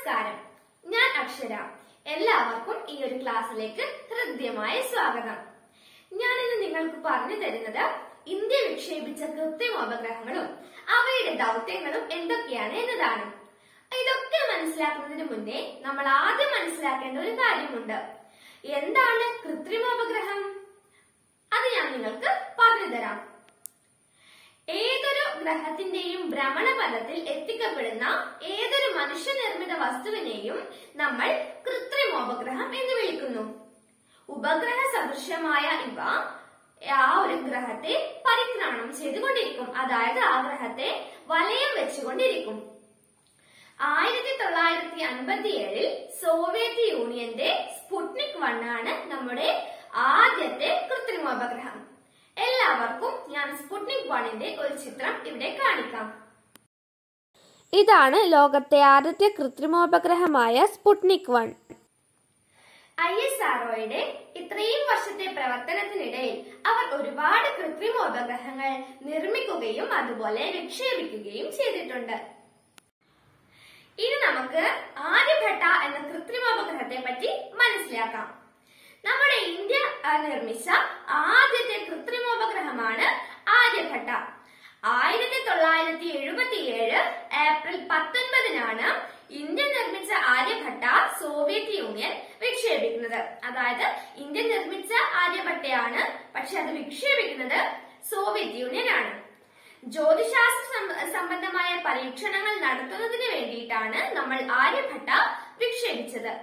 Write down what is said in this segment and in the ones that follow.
നമസ്കാരം ഞാൻ അക്ഷര എല്ലാവർക്കും ഈ ഒരു ക്ലാസ്സിലേക്ക് ഹൃദ്യമായ സ്വാഗതം ഞാൻ ഇന്ന് നിങ്ങൾക്ക് പറഞ്ഞു തരുന്നത് ഇന്ത്യ വിക്ഷേപിച്ച കൃത്രിമോപഗ്രഹങ്ങളും അവയുടെ ദൗത്യങ്ങളും എന്തൊക്കെയാണ് എന്നതാണ് ഇതൊക്കെ മനസ്സിലാക്കുന്നതിന് മുന്നേ നമ്മൾ ആദ്യം മനസ്സിലാക്കേണ്ട ഒരു കാര്യമുണ്ട് എന്താണ് കൃത്രിമോപഗ്രഹം അത് ഞാൻ നിങ്ങൾക്ക് പറഞ്ഞു തരാം ഏതൊരു ഗ്രഹത്തിന്റെയും ഭ്രമണപഥത്തിൽ എത്തിക്കപ്പെടുന്ന ഏതൊരു മനുഷ്യനിർമ്മിത വസ്തുവിനെയും നമ്മൾ കൃത്രിമോപഗ്രഹം എന്ന് വിളിക്കുന്നു ഉപഗ്രഹ സദൃശ്യമായ ഇവ ആ ഒരു ഗ്രഹത്തെ പരിക്രമണം ചെയ്തുകൊണ്ടിരിക്കും അതായത് ആ ഗ്രഹത്തെ വലയം വെച്ചുകൊണ്ടിരിക്കും ആയിരത്തി തൊള്ളായിരത്തി അൻപത്തി ഏഴിൽ സോവിയറ്റ് യൂണിയന്റെ സ്പുട്നിക് വൺ ആണ് നമ്മുടെ ആദ്യത്തെ കൃത്രിമോപഗ്രഹം എല്ലാവർക്കും ഞാൻ സ്പുട്നിക് വണ്ണിന്റെ ഒരു ചിത്രം ഇവിടെ കാണിക്കാം ഇതാണ് ലോകത്തെ ആദ്യത്തെ കൃത്രിമോപഗ്രഹമായ സ്പുട്നിക് വൺ ഐ എസ് ആർഒയുടെ ഇത്രയും വർഷത്തെ പ്രവർത്തനത്തിനിടയിൽ അവർ ഒരുപാട് കൃത്രിമോപഗ്രഹങ്ങൾ നിർമ്മിക്കുകയും അതുപോലെ വിക്ഷേപിക്കുകയും ചെയ്തിട്ടുണ്ട് ഇനി നമുക്ക് ആര്യഭട്ട എന്ന കൃത്രിമോപഗ്രഹത്തെ പറ്റി മനസ്സിലാക്കാം നമ്മുടെ ഇന്ത്യ ആ, നിർമ്മിച്ച ആദ്യത്തെ കൃത്രിമോപഗ്രഹമാണ് ആര്യഭട്ട ആയിരത്തി തൊള്ളായിരത്തി എഴുപത്തി ഏഴ് ഏപ്രിൽ പത്തൊൻപതിനാണ് ഇന്ത്യ നിർമ്മിച്ച ആര്യഭട്ട സോവിയറ്റ് യൂണിയൻ വിക്ഷേപിക്കുന്നത് അതായത് ഇന്ത്യ നിർമ്മിച്ച ആര്യഭട്ടയാണ് പക്ഷെ അത് വിക്ഷേപിക്കുന്നത് സോവിയറ്റ് യൂണിയൻ ആണ് ജ്യോതിശാസ്ത്ര സം- സംബന്ധമായ പരീക്ഷണങ്ങൾ നടത്തുന്നതിന് വേണ്ടിയിട്ടാണ് നമ്മൾ ആര്യഭട്ട വിക്ഷേപിച്ചത്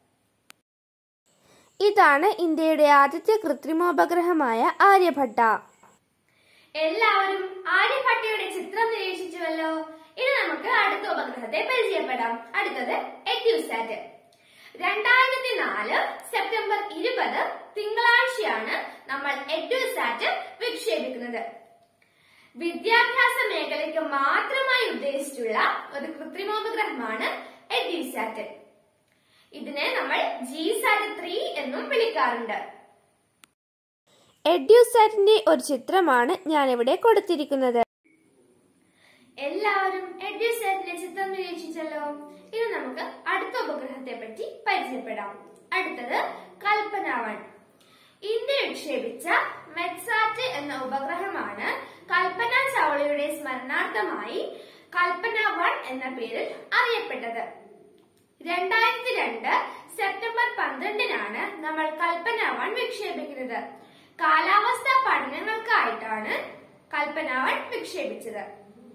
ഇതാണ് ഇന്ത്യയുടെ ആദ്യത്തെ കൃത്രിമോപഗ്രഹമായ ആര്യഭട്ട എല്ലാവരും ആര്യഭട്ടയുടെ ചിത്രം നിരീക്ഷിച്ചുവല്ലോ ഇനി നമുക്ക് അടുത്ത ഉപഗ്രഹത്തെ പരിചയപ്പെടാം അടുത്തത് എക്യുസാറ്റ് രണ്ടായിരത്തി നാല് സെപ്റ്റംബർ ഇരുപത് തിങ്കളാഴ്ചയാണ് നമ്മൾ എഡ്യൂസാറ്റ് വിക്ഷേപിക്കുന്നത് വിദ്യാഭ്യാസ മേഖലയ്ക്ക് മാത്രമായി ഉദ്ദേശിച്ചുള്ള ഒരു കൃത്രിമോപഗ്രഹമാണ് എഡ്യൂസാറ്റ് ഇതിനെ നമ്മൾ ജിസാറ്റ് ത്രീ എന്നും വിളിക്കാറുണ്ട് എഡ്യൂസാറ്റിന്റെ ഒരു ചിത്രമാണ് ഞാനിവിടെ കൊടുത്തിരിക്കുന്നത് എല്ലാവരും എഡ്യൂസേറ്റിന്റെ ചിത്രം നിരീക്ഷിച്ചല്ലോ ഇനി നമുക്ക് അടുത്ത ഉപഗ്രഹത്തെ പറ്റി പരിചയപ്പെടാം അടുത്തത് കൽപ്പന വൺ ഇന്ത്യ വിക്ഷേപിച്ച മെറ്റ്സാറ്റ് എന്ന ഉപഗ്രഹമാണ് കൽപ്പന ചൗളയുടെ സ്മരണാർത്ഥമായി കൽപ്പന വൺ എന്ന പേരിൽ അറിയപ്പെട്ടത് രണ്ടായിരത്തി രണ്ട് സെപ്റ്റംബർ പന്ത്രണ്ടിനാണ് നമ്മൾ കൽപ്പന വൺ വിക്ഷേപിക്കുന്നത് കാലാവസ്ഥാ പഠനങ്ങൾക്കായിട്ടാണ് കൽപ്പന വൺ വിക്ഷേപിച്ചത്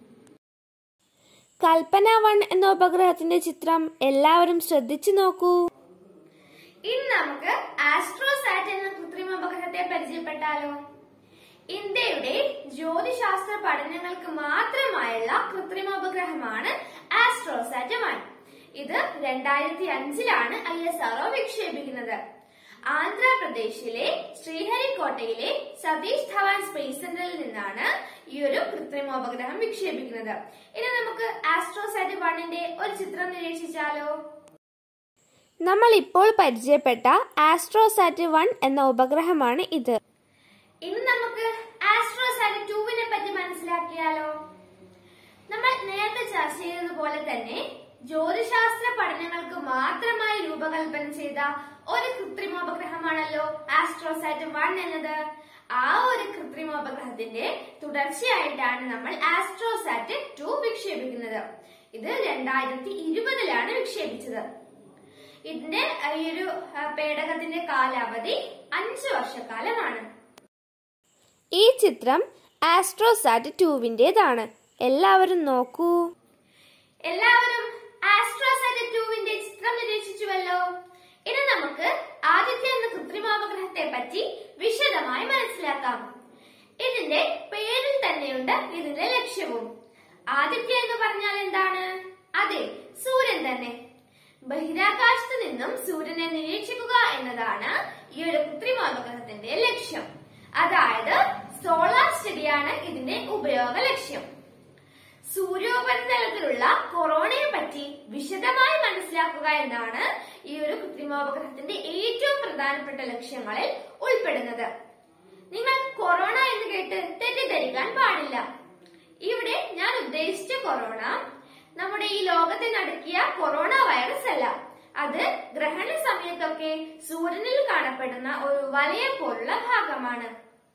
കൽപ്പന വൺ എന്ന ഉപഗ്രഹത്തിന്റെ ചിത്രം എല്ലാവരും ശ്രദ്ധിച്ചു നോക്കൂ ഇനി നമുക്ക് ആസ്ട്രോസാറ്റ് എന്ന കൃത്രിമ ഉപഗ്രഹത്തെ പരിചയപ്പെട്ടാലോ ഇന്ത്യയുടെ ജ്യോതിശാസ്ത്ര പഠനങ്ങൾക്ക് മാത്രമായുള്ള കൃത്രിമ ഉപഗ്രഹമാണ് ആസ്ട്രോസാറ്റ് വൺ ഇത് രണ്ടായിരത്തി അഞ്ചിലാണ് ഐ എസ് ആർഒ വിക്ഷേപിക്കുന്നത് ആന്ധ്രാപ്രദേശിലെ ശ്രീഹരിക്കോട്ടയിലെ സതീഷ് ധവാൻ സ്പേസ് സെന്ററിൽ നിന്നാണ് ഈ ഒരു കൃത്രിമോപഗ്രഹം വിക്ഷേപിക്കുന്നത് ഇനി നമുക്ക് ആസ്ട്രോസാറ്റ് വണ്ണിന്റെ ഒരു ചിത്രം നിരീക്ഷിച്ചാലോ നമ്മൾ ഇപ്പോൾ പരിചയപ്പെട്ട ആസ്ട്രോസാറ്റ് വൺ എന്ന ഉപഗ്രഹമാണ് ഇത് ഇനി നമുക്ക് ആസ്ട്രോസാറ്റ് ടൂവിനെ പറ്റി മനസ്സിലാക്കിയാലോ നമ്മൾ നേരത്തെ ചർച്ച ചെയ്തതുപോലെ തന്നെ ജ്യോതിശാസ്ത്ര പഠനങ്ങൾക്ക് മാത്രമായി രൂപകൽപ്പന ചെയ്ത ഒരു കൃത്രിമോപഗ്രഹമാണല്ലോ ആസ്ട്രോസാറ്റ് വൺ എന്നത് ആ ഒരു കൃത്രിമോപഗ്രഹത്തിന്റെ തുടർച്ചയായിട്ടാണ് നമ്മൾ ആസ്ട്രോസാറ്റ് ടു വിക്ഷേപിക്കുന്നത് ഇത് രണ്ടായിരത്തി ഇരുപതിലാണ് വിക്ഷേപിച്ചത് ഇതിന്റെ ആ, ഈ ഒരു ആ, പേടകത്തിന്റെ കാലാവധി അഞ്ചു വർഷക്കാലമാണ് ഈ ചിത്രം ആസ്ട്രോസാറ്റ് ടൂവിന്റേതാണ് എല്ലാവരും നോക്കൂ എല്ലാവരും ആസ്ട്രോസാറ്റ് ടൂവിന്റെ ചിത്രം നിരീക്ഷിച്ചുവല്ലോ ഇനി നമുക്ക് ആദിത്യ എന്ന കൃത്രിമോപഗ്രഹത്തെ പറ്റി വിശദമായി മനസ്സിലാക്കാം ഇതിന്റെ പേരിൽ തന്നെയുണ്ട് ഇതിന്റെ ലക്ഷ്യവും ആദിത്യ എന്ന് പറഞ്ഞാൽ എന്താണ് അതെ സൂര്യൻ തന്നെ ബഹിരാകാശത്ത് നിന്നും സൂര്യനെ നിരീക്ഷിക്കുക എന്നതാണ് ഈ ഒരു കൃത്രിമോപഗ്രഹത്തിന്റെ ലക്ഷ്യം അതായത് സോളാർ സ്റ്റഡിയാണ് ഇതിന്റെ ഉപയോഗ ലക്ഷ്യം സൂര്യോപരിതലത്തിലുള്ള കൊറോണയെ പറ്റി വിശദമായി മനസ്സിലാക്കുക എന്നാണ് ഈ ഒരു കൃത്രിമോപഗ്രഹത്തിന്റെ ഏറ്റവും പ്രധാനപ്പെട്ട ലക്ഷ്യങ്ങളിൽ ഉൾപ്പെടുന്നത് നിങ്ങൾ കൊറോണ എന്ന് കേട്ട് തെറ്റിദ്ധരിക്കാൻ പാടില്ല ഇവിടെ ഞാൻ ഉദ്ദേശിച്ച കൊറോണ നമ്മുടെ ഈ ലോകത്തെ നടുക്കിയ കൊറോണ വൈറസ് അല്ല അത് ഗ്രഹണ സമയത്തൊക്കെ സൂര്യനിൽ കാണപ്പെടുന്ന ഒരു വലയ പോലുള്ള ഭാഗമാണ്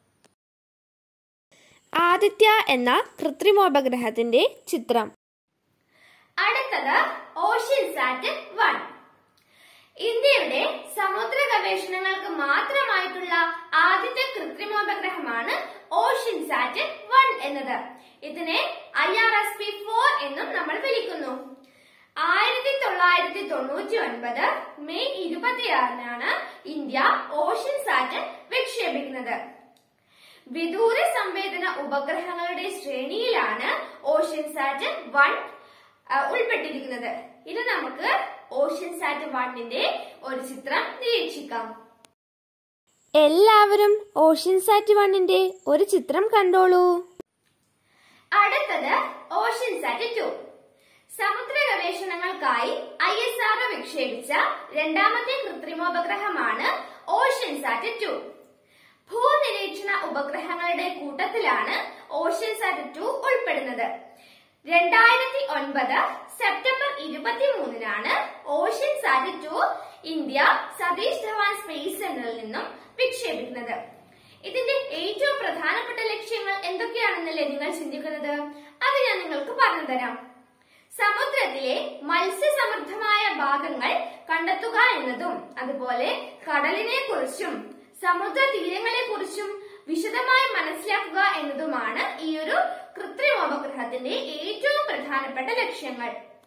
ആദിത്യ എന്ന കൃത്രിമോപഗ്രഹത്തിന്റെ ചിത്രം അടുത്തത് ഓഷ്യൻ സാറ്റ് വൺ ഇന്ത്യയുടെ സമുദ്ര ഗവേഷണങ്ങൾക്ക് മാത്രമായിട്ടുള്ള ആദ്യത്തെ കൃത്രിമോപഗ്രഹമാണ് ഓഷ്യൻ സാറ്റ് വൺ എന്നത് ഇതിനെ I R S P four എന്നും നമ്മൾ വിളിക്കുന്നു ആയിരത്തി തൊള്ളായിരത്തി തൊണ്ണൂറ്റി ഒൻപത് മെയ് ഇരുപത്തിയാറിനാണ് ഇന്ത്യ ഓഷ്യൻ സാറ്റ് വിക്ഷേപിക്കുന്നത് വിദൂര സംവേദന ഉപഗ്രഹങ്ങളുടെ ശ്രേണിയിലാണ് ഓഷ്യൻ സാറ്റ് വൺ ഉൾപ്പെട്ടിരിക്കുന്നത് ഇത് നമുക്ക് ഓഷ്യൻ സാറ്റ് വണ്ണിന്റെ ഒരു ചിത്രം നിരീക്ഷിക്കാം എല്ലാവരും ഓഷ്യൻ സാറ്റ് വണ്ണിന്റെ ഒരു ചിത്രം കണ്ടോളൂ അടുത്തത് ഓഷ്യൻ സാറ്റ് ടു സമുദ്ര ഗവേഷണങ്ങൾക്കായി ഐ എസ് ആർ വിക്ഷേപിച്ച രണ്ടാമത്തെ കൃത്രിമോപഗ്രഹമാണ് ഓഷ്യൻ സാറ്റ് ടു ഭൂനിരീക്ഷണ ഉപഗ്രഹങ്ങളുടെ കൂട്ടത്തിലാണ് ഓഷ്യൻ സാറ്റ് ടു ഉൾപ്പെടുന്നത് രണ്ടായിരത്തി ഒൻപത് സെപ്റ്റംബർ ഇരുപത്തി മൂന്നിനാണ് ocean sat two India Satish Dhawan space സെന്ററിൽ നിന്നും വിക്ഷേപിക്കുന്നത് ഇതിന്റെ ഏറ്റവും പ്രധാനപ്പെട്ട ലക്ഷ്യങ്ങൾ എന്തൊക്കെയാണെന്നല്ലേ നിങ്ങൾ ചിന്തിക്കുന്നത് അത് ഞാൻ നിങ്ങൾക്ക് പറഞ്ഞു തരാം സമുദ്രത്തിലെ മത്സ്യസമൃദ്ധമായ ഭാഗങ്ങൾ കണ്ടെത്തുക എന്നതും അതുപോലെ കടലിനെ കുറിച്ചും സമുദ്ര തീരങ്ങളെ കുറിച്ചും വിശദമായി മനസ്സിലാക്കുക എന്നതുമാണ് ഈ ഒരു കൃത്രിമോപഗ്രഹത്തിന്റെ ഏറ്റവും പ്രധാനപ്പെട്ട ലക്ഷ്യങ്ങൾ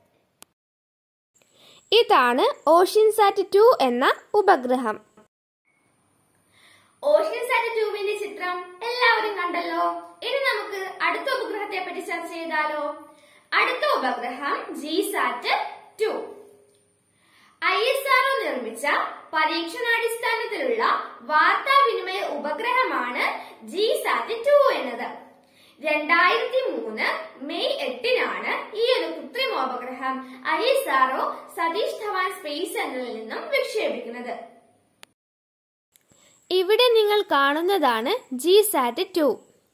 ഇതാണ് ഓഷ്യൻ സാറ്റ് ടു എന്ന ഉപഗ്രഹം ഓഷ്യൻ സാറ്റ് ട്യൂബിന്റെ ചിത്രം എല്ലാവരും കണ്ടല്ലോ ഇനി നമുക്ക് അടുത്ത ഉപഗ്രഹത്തെ പറ്റി ചർച്ച ചെയ്താലോ അടുത്ത ഉപഗ്രഹം G sat two I S R O നിർമ്മിച്ച പരീക്ഷണാടിസ്ഥാനത്തിലുള്ള വാർത്താവിനിമയ ഉപഗ്രഹമാണ് ജി സാറ്റ് ടു എന്നത് രണ്ടായിരത്തി മൂന്ന് മെയ് എട്ടിനാണ് ഈ ഒരു കൃത്രിമോപഗ്രഹം I S R O Satish Dhawan space സെന്ററിൽ നിന്നും വിക്ഷേപിക്കുന്നത് ഇവിടെ നിങ്ങൾ കാണുന്നതാണ് ജി സാറ്റ് ടു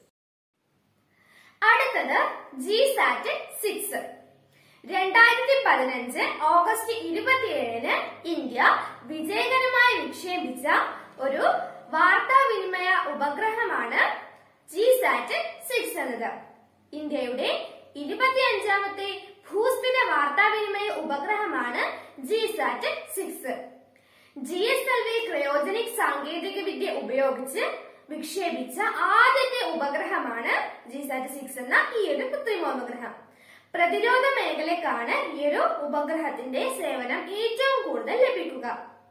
അടുത്തത് ജി സാറ്റ് സിക്സ് രണ്ടായിരത്തി പതിനഞ്ച് ഓഗസ്റ്റ് ഇരുപത്തിയേഴിന് ഇന്ത്യ വിജയകരമായി വിക്ഷേപിച്ച ഒരു വാർത്താവിനിമയ ഉപഗ്രഹമാണ് ജി സാറ്റ് സിക്സ് എന്നത് ഇന്ത്യയുടെ ഇരുപത്തിയഞ്ചാമത്തെ ഭൂസ്ഥിര വാർത്താവിനിമയ ഉപഗ്രഹമാണ് G sat six G S L V cryogenic സാങ്കേതിക വിദ്യ ഉപയോഗിച്ച് വിക്ഷേപിച്ച ആദ്യത്തെ ഉപഗ്രഹമാണ് ജി സാറ്റ് സിക്സ് എന്ന ഈ ഒരു കൃത്രിമോപഗ്രഹം പ്രതിരോധ മേഖലക്കാണ് ഈ ഒരു ഉപഗ്രഹത്തിന്റെ സേവനം ഏറ്റവും കൂടുതൽ ലഭിക്കുക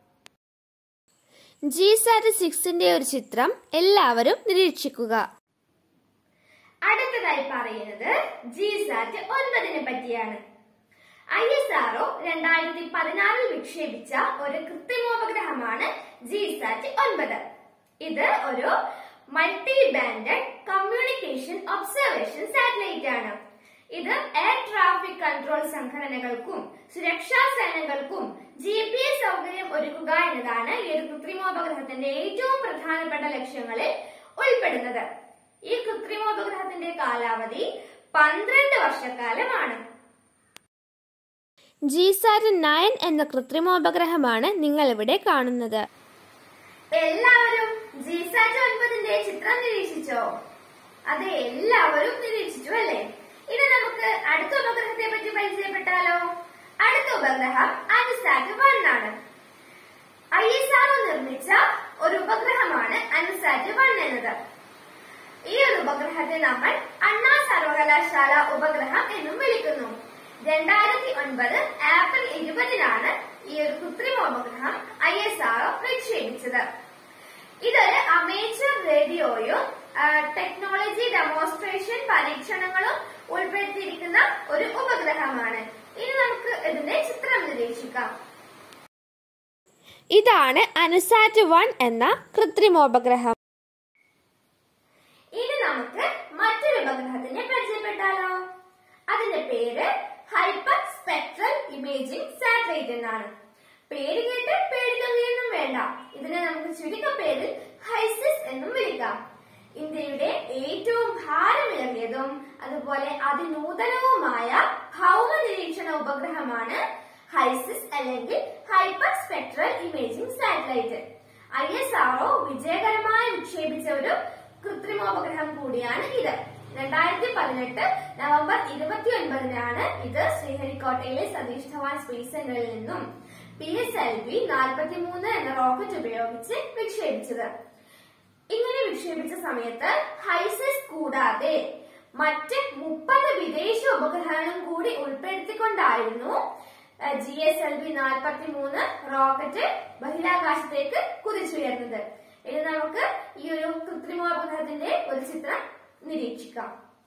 ജി സാറ്റ് സിക്സിന്റെ ഒരു ചിത്രം എല്ലാവരും നിരീക്ഷിക്കുക അടുത്തതായി പറയുന്നത് ജി സാറ്റ് ഒൻപതിനെ പറ്റിയാണ് ഐ എസ് ആർഒ രണ്ടായിരത്തി പതിനാറിൽ വിക്ഷേപിച്ച ഒരു കൃത്രിമോപഗ്രഹമാണ് ജി സാറ്റ് ഒൻപത് ഇത് ഒരു multi banded communication observation satellite ആണ് ഇത് എയർ ട്രാഫിക് കൺട്രോൾ സംഘടനകൾക്കും സുരക്ഷാ സേനകൾക്കും ജി പി എസ് സൗകര്യം ഒരുക്കുക എന്നതാണ് ഈ ഒരു കൃത്രിമോപഗ്രഹത്തിന്റെ ഏറ്റവും പ്രധാനപ്പെട്ട ലക്ഷ്യങ്ങളിൽ ഉൾപ്പെടുന്നത് ഈ കൃത്രിമോപഗ്രഹത്തിന്റെ കാലാവധി പന്ത്രണ്ട് വർഷക്കാലമാണ് ജി സാറ്റ് നയൻ എന്ന കൃത്രിമോപഗ്രഹമാണ് നിങ്ങൾ ഇവിടെ കാണുന്നത് എല്ലാവരും ജിസാറ്റ് ഒൻപതിന്റെ ചിത്രം നിരീക്ഷിച്ചോ അതെ എല്ലാവരും നിരീക്ഷിച്ചു അല്ലേ ഇനി നമുക്ക് അടുത്ത ഉപഗ്രഹത്തെ പറ്റി പരിചയപ്പെട്ടാലോ അടുത്ത ഉപഗ്രഹം അനുസാറ്റ് വൺ ആണ് ഐ എസ് ആർ നിർമ്മിച്ച ഒരു ഉപഗ്രഹമാണ് അനുസാറ്റ് വൺ എന്നത് ഈ ഒരു ഉപഗ്രഹത്തെ നമ്മൾ അണ്ണാ സർവകലാശാല ഉപഗ്രഹം എന്നും വിളിക്കുന്നു രണ്ടായിരത്തി ഒൻപത് ഏപ്രിൽ ഇരുപതിനാണ് ഈ ഒരു കൃത്രിമ ഉപഗ്രഹം ഐ എസ് ആർ വിക്ഷേപിച്ചത് ഇതൊരു അമേച്ചർ റേഡിയോയും ആ, ടെക്നോളജി ഡെമോൺസ്ട്രേഷൻ പരീക്ഷണങ്ങളും ഉൾപ്പെടുത്തിയിരിക്കുന്ന ഒരു ഉപഗ്രഹമാണ് ഇനി നമുക്ക് ഇതിന്റെ ചിത്രം നിരീക്ഷിക്കാം ഇതാണ് അനുസാറ്റ് വൺ എന്ന കൃത്രിമോപഗ്രഹം ഇനി നമുക്ക് മറ്റൊരു ഉപഗ്രഹത്തിനെ പരിചയപ്പെട്ടാലോ അതിന്റെ പേര് ഹൈപ്പർ സ്പെക്ട്രൽ ഇമേജിംഗ് സാറ്റലൈറ്റ് എന്നാണ് പേര് കേട്ട് പേടിക്കുകയൊന്നും വേണ്ട ഇതിനെ നമുക്ക് ചുരുക്കപ്പേരിൽ ഹൈസിസ് എന്നും വിളിക്കാം ഇന്ത്യയുടെ ഏറ്റവും ഭാരമേറിയതും അതുപോലെ അതിനൂതനവുമായ ഭൗമ നിരീക്ഷണ ഉപഗ്രഹമാണ് ഹൈസിസ് അല്ലെങ്കിൽ hyperspectral imaging satellite I S R O വിജയകരമായി വിക്ഷേപിച്ച ഒരു കൃത്രിമോപഗ്രഹം കൂടിയാണ് ഇത് രണ്ടായിരത്തി പതിനെട്ട് നവംബർ ഇരുപത്തി ഒൻപതിനാണ് ഇത് ശ്രീഹരിക്കോട്ടയിലെ സതീഷ് ധവാൻ സ്പേസ് സെന്ററിൽ നിന്നും പി എസ് എൽ വി നാൽപ്പത്തി മൂന്ന് എന്ന റോക്കറ്റ് ഉപയോഗിച്ച് വിക്ഷേപിച്ചത് ഇങ്ങനെ വിക്ഷേപിച്ച സമയത്ത് ഹൈസിസ് കൂടാതെ മറ്റ് മുപ്പത് വിദേശ ഉപഗ്രഹങ്ങളും കൂടി ഉൾപ്പെടുത്തിക്കൊണ്ടായിരുന്നു ജി എസ് എൽ വി നാൽപ്പത്തി മൂന്ന് റോക്കറ്റ് ബഹിരാകാശത്തേക്ക് കുതിച്ചുയർന്നത് ഇനി നമുക്ക് ഈ ഒരു കൃത്രിമോപഗ്രഹത്തിന്റെ ഒരു ചിത്രം നിരീക്ഷിക്കാം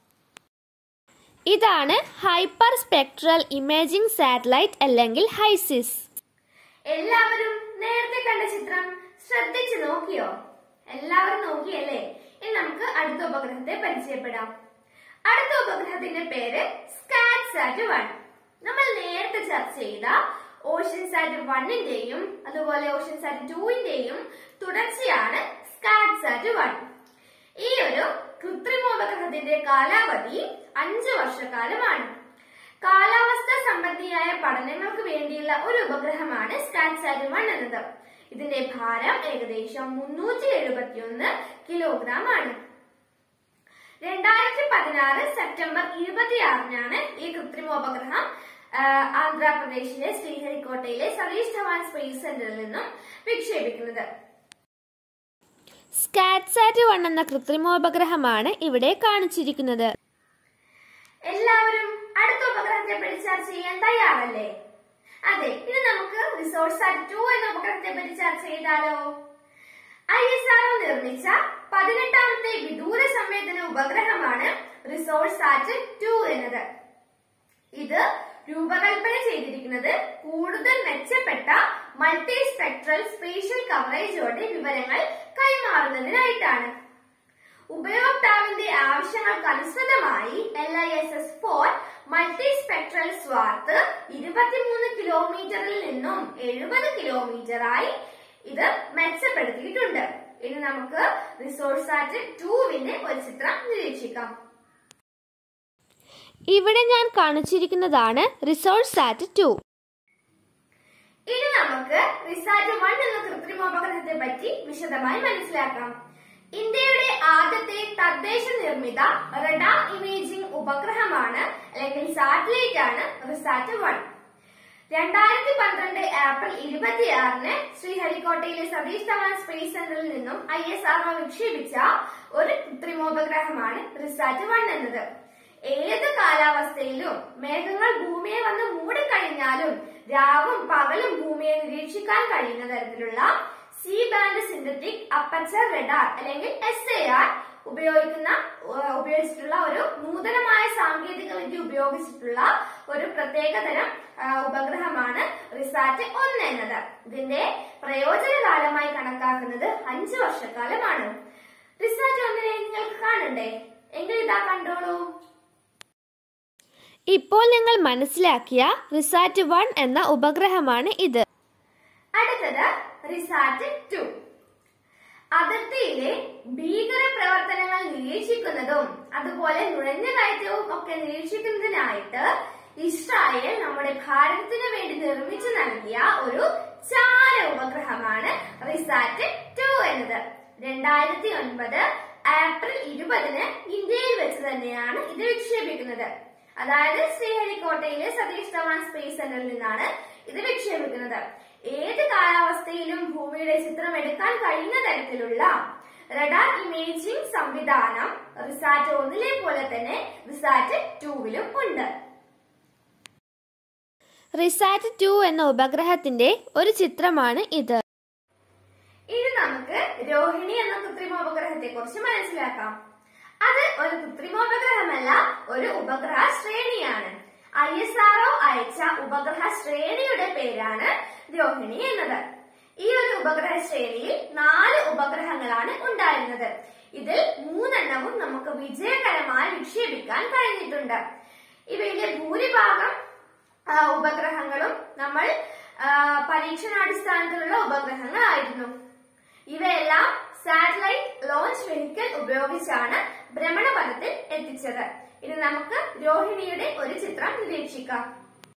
ഇതാണ് ഹൈപ്പർ സ്പെക്ട്രൽ ഇമേജിംഗ് സാറ്റലൈറ്റ് അല്ലെങ്കിൽ ഹൈസിസ് എല്ലാവരും നേരത്തെ കണ്ട ചിത്രം ശ്രദ്ധിച്ചു നോക്കിയോ എല്ലാവരും നോക്കിയല്ലേ ഇനി നമുക്ക് അടുത്ത ഉപഗ്രഹത്തെ പരിചയപ്പെടാം അടുത്ത ഉപഗ്രഹത്തിന്റെ പേര് സ്കാറ്റ്സാറ്റ് വൺ നമ്മൾ നേരത്തെ ചർച്ച ചെയ്ത ഓഷ്യൻ സാറ്റ് വണ്ണിന്റെയും അതുപോലെ ഓഷ്യൻ സാറ്റ് ടുവിന്റെയും തുടർച്ചയാണ് സ്കാറ്റ്സാറ്റ് വൺ ഈ ഒരു കൃത്രിമോപഗ്രഹത്തിന്റെ കാലാവധി അഞ്ചു വർഷക്കാലമാണ് കാലാവസ്ഥ സംബന്ധിയായ പഠനങ്ങൾക്ക് വേണ്ടിയുള്ള ഒരു ഉപഗ്രഹമാണ് സ്കാറ്റ്സാറ്റ് വൺ എന്നത് ഇതിന്റെ ഭാരം ഏകദേശം മുന്നൂറ്റി എഴുപത്തിയൊന്ന് കിലോഗ്രാം ആണ് രണ്ടായിരത്തി പതിനാറ് സെപ്റ്റംബർ ഇരുപത്തിയാറിനാണ് ഈ കൃത്രിമോപഗ്രഹം ആ, ആന്ധ്രാപ്രദേശിലെ ശ്രീഹരിക്കോട്ടയിലെ സതീഷ് ധവാൻ സ്പേസ് സെന്ററിൽ നിന്നും വിക്ഷേപിക്കുന്നത് സ്കാറ്റ്സാറ്റ് വൺ എന്ന കൃത്രിമോപഗ്രഹമാണ് ഇവിടെ കാണിച്ചിരിക്കുന്നത് എല്ലാവരും അടുത്ത ഉപഗ്രഹത്തെ പറ്റി ചർച്ച ചെയ്യാൻ തയ്യാറല്ലേ അതെ ഇനി നമുക്ക് റിസോർട്ട് സാറ്റ് ടു എന്ന ഉപഗ്രഹത്തെ പറ്റി ചർച്ച ചെയ്താലോ ഐ എസ് ആർ നിർമ്മിച്ച പതിനെട്ടാമത്തെ വിദൂര സംവേദന ഉപഗ്രഹമാണ് റിസോർട്ട് സാറ്റ് ടു എന്നത് ഇത് രൂപകൽപ്പന ചെയ്തിരിക്കുന്നത് കൂടുതൽ മെച്ചപ്പെട്ട മൾട്ടി സ്പെക്ട്രൽ സ്പേഷ്യൽ കവറേജോടെ വിവരങ്ങൾ കൈമാറുന്നതിനായിട്ടാണ് ഉപയോക്താവിന്റെ ആവശ്യങ്ങൾക്ക് അനുസൃതമായി L I S S four multi spectral swath ഇരുപത്തിമൂന്ന് കിലോമീറ്ററിൽ നിന്നും എഴുപത് കിലോമീറ്ററായി ഇത് മെച്ചപ്പെടുത്തിയിട്ടുണ്ട് ഇനി നമുക്ക് റിസോർട്ട് സാറ്റ് ടൂവിന്റെ ഒരു ചിത്രം നിരീക്ഷിക്കാം ഇവിടെ ഞാൻ കാണിച്ചിരിക്കുന്നതാണ് റിസോർട്ട് സാറ്റ് ടു ഇനി നമുക്ക് റിസാറ്റ് വൺ എന്ന കൃത്രിമോപഗ്രഹത്തെ പറ്റി വിശദമായി മനസ്സിലാക്കാം ഇന്ത്യയുടെ ആദ്യത്തെ തദ്ദേശ നിർമ്മിത റഡാർ ഇമേജിംഗ് ഉപഗ്രഹമാണ് അല്ലെങ്കിൽ സാറ്റലൈറ്റ് ആണ് റിസാറ്റ് വൺ രണ്ടായിരത്തി പന്ത്രണ്ട് ഏപ്രിൽ ഇരുപത്തിയാറിന് ശ്രീഹരിക്കോട്ടയിലെ സതീഷ് ധവാൻ സ്പേസ് സെന്ററിൽ നിന്നും ഐ എസ് ആർ വിക്ഷേപിച്ച ഒരു കൃത്രിമോപഗ്രഹമാണ് റിസാറ്റ് വൺ എന്നത് ഏത് കാലാവസ്ഥയിലും മേഘങ്ങൾ ഭൂമിയെ വന്ന് മൂടിക്കഴിഞ്ഞാലും രാവും പകലും ഭൂമിയെ നിരീക്ഷിക്കാൻ കഴിയുന്ന തരത്തിലുള്ള C band synthetic aperture radar അല്ലെങ്കിൽ എസ് എ ആർ ഉപയോഗിക്കുന്ന ഏഹ് ഉപയോഗിച്ചിട്ടുള്ള ഒരു നൂതനമായ സാങ്കേതിക വിദ്യ ഉപയോഗിച്ചിട്ടുള്ള ഒരു പ്രത്യേകതരം ആ, ഉപഗ്രഹമാണ് റിസാറ്റ് ഒന്ന് എന്നത് ഇതിന്റെ പ്രയോജനകാലമായി കണക്കാക്കുന്നത് അഞ്ചു വർഷക്കാലമാണ് റിസാറ്റ് ഒന്നിനെ നിങ്ങൾക്ക് കാണണ്ടേ എങ്കിൽ ഇതാ കണ്ടോളൂ ഇപ്പോൾ നിങ്ങൾ മനസ്സിലാക്കിയ റിസാറ്റ് വൺ എന്ന ഉപഗ്രഹമാണ് ഇത് അടുത്തത് റിസാറ്റ് ടു അതിർത്തിയിലെ ഭീകര പ്രവർത്തനങ്ങൾ നിരീക്ഷിക്കുന്നതും അതുപോലെ നുഴഞ്ഞു കയറ്റവും ഒക്കെ നിരീക്ഷിക്കുന്നതിനായിട്ട് ഇസ്രായേൽ നമ്മുടെ ഭാരതത്തിന് വേണ്ടി നിർമ്മിച്ചു നൽകിയ ഒരു ചാര ഉപഗ്രഹമാണ് റിസാറ്റ് ടു എന്നത് രണ്ടായിരത്തി ഒൻപത് ഏപ്രിൽ ഇരുപതിന് ഇന്ത്യയിൽ വെച്ച് തന്നെയാണ് ഇത് വിക്ഷേപിക്കുന്നത് അതായത് ശ്രീഹരിക്കോട്ടയിലെ സതീഷ് ധവാൻ സ്പേസ് സെന്ററിൽ നിന്നാണ് ഇത് വിക്ഷേപിക്കുന്നത് ഏത് കാലാവസ്ഥയിലും ഭൂമിയുടെ ചിത്രം എടുക്കാൻ കഴിയുന്ന തരത്തിലുള്ള റഡാർ ഇമേജിംഗ് സംവിധാനം റിസാറ്റ് ഒന്നിലെ പോലെ തന്നെ റിസാറ്റ് ടൂവിലും ഉണ്ട് റിസാറ്റ് ടു എന്ന ഉപഗ്രഹത്തിന്റെ ഒരു ചിത്രമാണ് ഇത് ഇനി നമുക്ക് രോഹിണി എന്ന കൃത്രിമോപഗ്രഹത്തെ കുറിച്ച് മനസ്സിലാക്കാം അത് ഒരു കൃത്രിമോപഗ്രഹമല്ല ഒരു ഉപഗ്രഹ ശ്രേണിയാണ് ഐ എസ് ആർഒ അയച്ച ഉപഗ്രഹ ശ്രേണിയുടെ പേരാണ് രോഹിണി എന്നത് ഈ ഒരു ഉപഗ്രഹ ശ്രേണിയിൽ നാല് ഉപഗ്രഹങ്ങളാണ് ഉണ്ടായിരുന്നത് ഇതിൽ മൂന്നെണ്ണവും നമുക്ക് വിജയകരമായി വിക്ഷേപിക്കാൻ കഴിഞ്ഞിട്ടുണ്ട് ഇവയിലെ ഭൂരിഭാഗം ആ, ഉപഗ്രഹങ്ങളും നമ്മൾ ആ, പരീക്ഷണാടിസ്ഥാനത്തിലുള്ള ഉപഗ്രഹങ്ങളായിരുന്നു ഇവയെല്ലാം സാറ്റലൈറ്റ് ലോഞ്ച് ലോഞ്ച് വെഹിക്കിൾ ഉപയോഗിച്ചാണ് ഭ്രമണപഥത്തിൽ എത്തിച്ചത് ഇനി നമുക്ക് രോഹിണിയുടെ ഒരു ചിത്രം നിരീക്ഷിക്കാം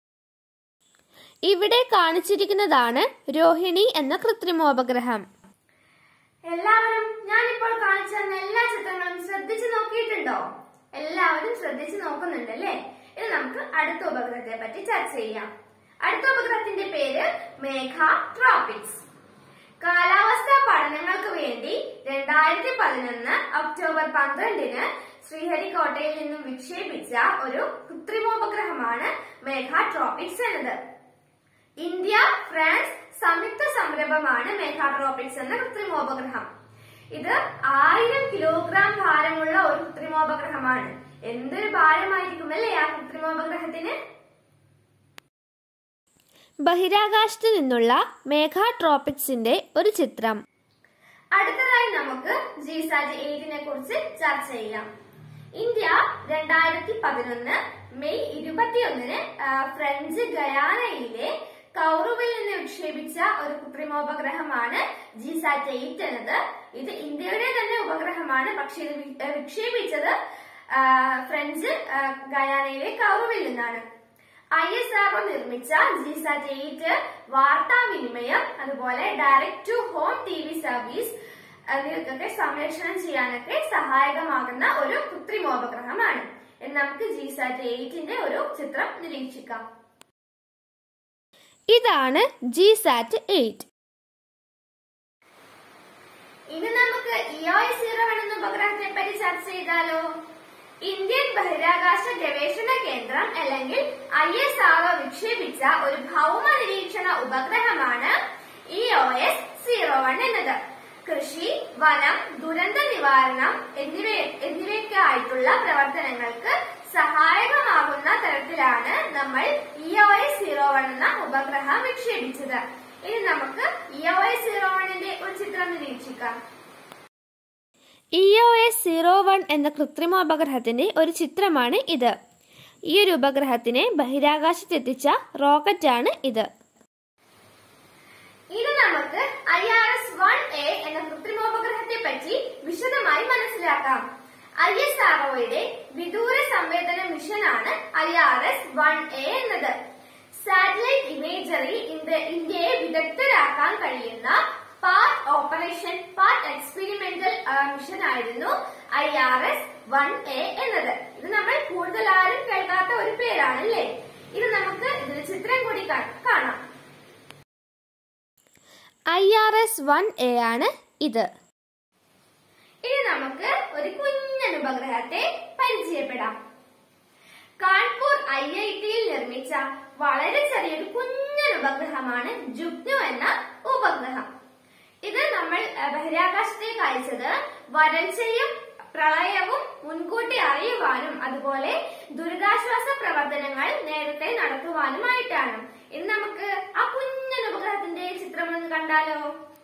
ഇവിടെ കാണിച്ചിരിക്കുന്നതാണ് രോഹിണി എന്ന കൃത്രിമോപഗ്രഹം എല്ലാവരും ഞാനിപ്പോൾ കാണിച്ചു തന്ന എല്ലാ ചിത്രങ്ങളും ശ്രദ്ധിച്ചു നോക്കിയിട്ടുണ്ടോ എല്ലാവരും ശ്രദ്ധിച്ചു നോക്കുന്നുണ്ട് അല്ലേ ഇനി നമുക്ക് അടുത്ത ഉപഗ്രഹത്തെ പറ്റി ചർച്ച ചെയ്യാം അടുത്ത ഉപഗ്രഹത്തിന്റെ പേര് മേഘ ട്രോപ്പിക്സ് കാലാവസ്ഥാ പഠനങ്ങൾക്ക് വേണ്ടി രണ്ടായിരത്തി പതിനൊന്ന് ഒക്ടോബർ പന്ത്രണ്ടിന് ശ്രീഹരിക്കോട്ടയിൽ നിന്നും വിക്ഷേപിച്ച ഒരു കൃത്രിമോപഗ്രഹമാണ് മേഘ ട്രോപ്പിക്സ് എന്നത് ഇന്ത്യ ഫ്രാൻസ് സംയുക്ത സംരംഭമാണ് മേഘാട്രോപിക്സ് എന്ന കൃത്രിമോപഗ്രഹം ഇത് ആയിരം കിലോഗ്രാം ഭാരമുള്ള ഒരു കൃത്രിമോപഗ്രഹമാണ് എന്തൊരു ഭാരമായിരിക്കും അല്ലേ ആ കൃത്രിമോപഗ്രഹത്തിന് ബഹിരാകാശത്ത് നിന്നുള്ള മേഘാട്രോപിക്സിന്റെ ഒരു ചിത്രം അടുത്തതായി നമുക്ക് ജിസാറ്റ് എയ്റ്റിനെ കുറിച്ച് ചർച്ച ചെയ്യാം ഇന്ത്യ രണ്ടായിരത്തി പതിനൊന്ന് മെയ് ഇരുപത്തിയൊന്നിന് ആ, ഫ്രഞ്ച് ഗയാനയിലെ കൗറുവിൽ നിന്ന് വിക്ഷേപിച്ച ഒരു കൃത്രിമോപഗ്രഹമാണ് ജിസാറ്റ് എയ്റ്റ് എന്നത് ഇത് ഇന്ത്യയുടെ തന്നെ ഉപഗ്രഹമാണ് പക്ഷെ ഇത് വി- ആ, വിക്ഷേപിച്ചത് ആ, ഫ്രഞ്ച് ആ, ഗയാനയിലെ കൗറുവിൽ നിന്നാണ് ഐ എസ് ആർഒ നിർമ്മിച്ച ജിസാറ്റ് എയ്റ്റ് വാർത്താവിനിമയം അതുപോലെ direct to home T V service എന്നിവയ്ക്കൊക്കെ സംരക്ഷണം ചെയ്യാനൊക്കെ സഹായകമാകുന്ന ഒരു കൃത്രിമോപഗ്രഹമാണ് ഇനി നമുക്ക് ജിസാറ്റ് എയ്റ്റിന്റെ ഒരു ചിത്രം നിരീക്ഷിക്കാം ഇതാണ് ജി സാറ്റ് എയ്റ്റ് ഇനി നമുക്ക് ഇഒ സീറോ എന്ന ഉപഗ്രഹത്തെ പറ്റി ചർച്ച ചെയ്താലോ ഇന്ത്യൻ ബഹിരാകാശ ഗവേഷണ കേന്ദ്രം അല്ലെങ്കിൽ ഐ എസ് ആർഒ വിക്ഷേപിച്ച ഒരു ഭൗമ നിരീക്ഷണ ഉപഗ്രഹമാണ് ഇഒ എസ് സീറോ വൺ എന്നത് കൃഷി വനം ദുരന്ത നിവാരണം എന്നിവ എന്നിവയ്ക്കായിട്ടുള്ള പ്രവർത്തനങ്ങൾക്ക് സഹായകമാകുന്ന തരത്തിലാണ് നമ്മൾ ഇഒ എസ് സീറോ വൺ എന്ന ഉപഗ്രഹം വിക്ഷേപിച്ചത് ഇനി നമുക്ക് ഇഒ എസ് സീറോ വണ്ണിന്റെ ഒരു ചിത്രം നിരീക്ഷിക്കാം E O S zero one എന്ന കൃത്രിമോപഗ്രഹത്തിന്റെ ഒരു ചിത്രമാണ് ഇത് ഈ ഒരു ഉപഗ്രഹത്തിനെ ബഹിരാകാശത്തെത്തിച്ച റോക്കറ്റാണ് ഇത് ഇനി നമുക്ക് I R S one A എന്ന കൃത്രിമോപഗ്രഹത്തെ പറ്റി വിശദമായി മനസ്സിലാക്കാം ഐ എസ് ആർഒയുടെ വിദൂര സംവേദന മിഷനാണ് I R S one A എന്നത് സാറ്റലൈറ്റ് ഇമേജറി ഇന്ത്യയെ വിദഗ്ധരാക്കാൻ കഴിയുന്ന part operation part experimental mission ആയിരുന്നു I R S one A എന്നത് ഇത് നമ്മൾ കൂടുതൽ ആരും കേൾക്കാത്ത ഒരു പേരാണ് അല്ലേ ഇത് നമുക്ക് ഇതിൽ ചിത്രം കൂടി കാ- കാണാം I R S one A ആണ് ഇത് ഇനി നമുക്ക് ഒരു കുഞ്ഞൻ ഉപഗ്രഹത്തെ പരിചയപ്പെടാം കാൺപൂർ ഐ ഐ ടിയിൽ നിർമ്മിച്ച വളരെ ചെറിയൊരു കുഞ്ഞൻ ഉപഗ്രഹമാണ് ജുഗ്നു എന്ന ഉപഗ്രഹം ഇത് നമ്മൾ അഹ്, ബഹിരാകാശത്തേക്ക് അയച്ചത് വരൾച്ചയും പ്രളയവും മുൻകൂട്ടി അറിയുവാനും അതുപോലെ ദുരിതാശ്വാസ പ്രവർത്തനങ്ങൾ നേരത്തെ നടത്തുവാനുമായിട്ടാണ് ഇനി നമുക്ക് ആ കുഞ്ഞൻ ഉപഗ്രഹത്തിന്റെ ചിത്രം ഒന്ന് കണ്ടാലോ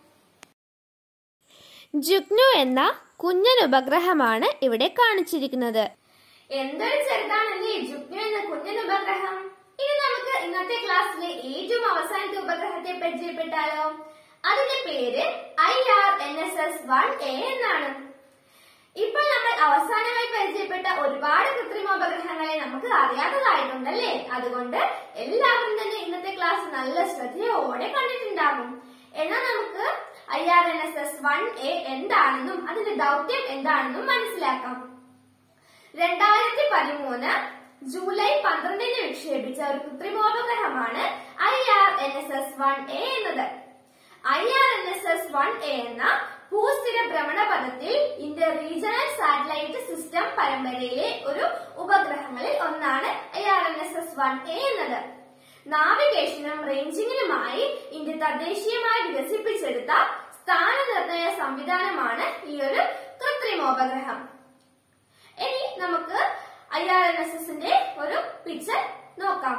ജുഗ്നു എന്ന കുഞ്ഞൻ ഉപഗ്രഹമാണ് ഇവിടെ കാണിച്ചിരിക്കുന്നത് എന്തൊരു ചെറുതാണല്ലേ ജുഗ്നു എന്ന കുഞ്ഞൻ ഉപഗ്രഹം ഇനി നമുക്ക് ഇന്നത്തെ ക്ലാസ്സിലെ ഏറ്റവും അവസാനത്തെ ഉപഗ്രഹത്തെ പരിചയപ്പെട്ടാലോ അതിന്റെ പേര് I R N S S one A എന്നാണ് ഇപ്പോൾ നമ്മൾ അവസാനമായി പരിചയപ്പെട്ട ഒരുപാട് കൃത്രിമോപഗ്രഹങ്ങളെ നമുക്ക് അറിയാത്തതായിട്ടുണ്ടല്ലേ അതുകൊണ്ട് എല്ലാവരും തന്നെ ഇന്നത്തെ ക്ലാസ് നല്ല ശ്രദ്ധയോടെ കണ്ടിട്ടുണ്ടാകും എന്നാൽ നമുക്ക് I R N S S one A എന്താണെന്നും അതിന്റെ ദൗത്യം എന്താണെന്നും മനസ്സിലാക്കാം രണ്ടായിരത്തി പതിമൂന്ന് ജൂലൈ പന്ത്രണ്ടിന് വിക്ഷേപിച്ച ഒരു കൃത്രിമോപഗ്രഹമാണ് I R N S S one A എന്നത് I R N S S one A എന്ന ഭൂസ്ഥിര ഭ്രമണപഥത്തിൽ ഇന്ത്യ റീജിയണൽ സാറ്റലൈറ്റ് സിസ്റ്റം പരമ്പരയിലെ ഒരു ഉപഗ്രഹങ്ങളിൽ ഒന്നാണ് I R N S S one A എന്നത് നാവിഗേഷനും റേഞ്ചിങ്ങിനുമായി ഇന്ത്യ തദ്ദേശീയമായി വികസിപ്പിച്ചെടുത്ത സ്ഥാനനിർണയ സംവിധാനമാണ് ഈ ഒരു കൃത്രിമോപഗ്രഹം ഇനി നമുക്ക് ഐ ആർ എൻ എസ് എസിന്റെ ഒരു പിക്ചർ നോക്കാം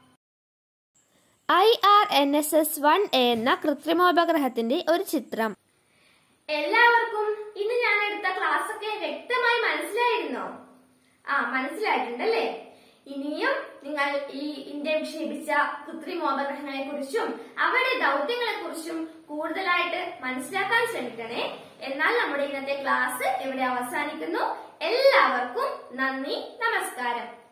I R N S S one A എന്ന കൃത്രിമോപഗ്രഹത്തിന്റെ ഒരു ചിത്രം എല്ലാവർക്കും ഇന്ന് ഞാൻ എടുത്ത ക്ലാസ് ഒക്കെ വ്യക്തമായി മനസ്സിലായിരുന്നോ ആ മനസ്സിലായിട്ടുണ്ടല്ലേ ഇനിയും നിങ്ങൾ ഈ ഇന്ത്യ വിക്ഷേപിച്ച കൃത്രിമോപഗ്രഹങ്ങളെ കുറിച്ചും അവയുടെ ദൗത്യങ്ങളെ കുറിച്ചും കൂടുതലായിട്ട് മനസ്സിലാക്കാൻ ശ്രമിക്കണേ എന്നാൽ നമ്മുടെ ഇന്നത്തെ ക്ലാസ് ഇവിടെ അവസാനിക്കുന്നു എല്ലാവർക്കും നന്ദി നമസ്കാരം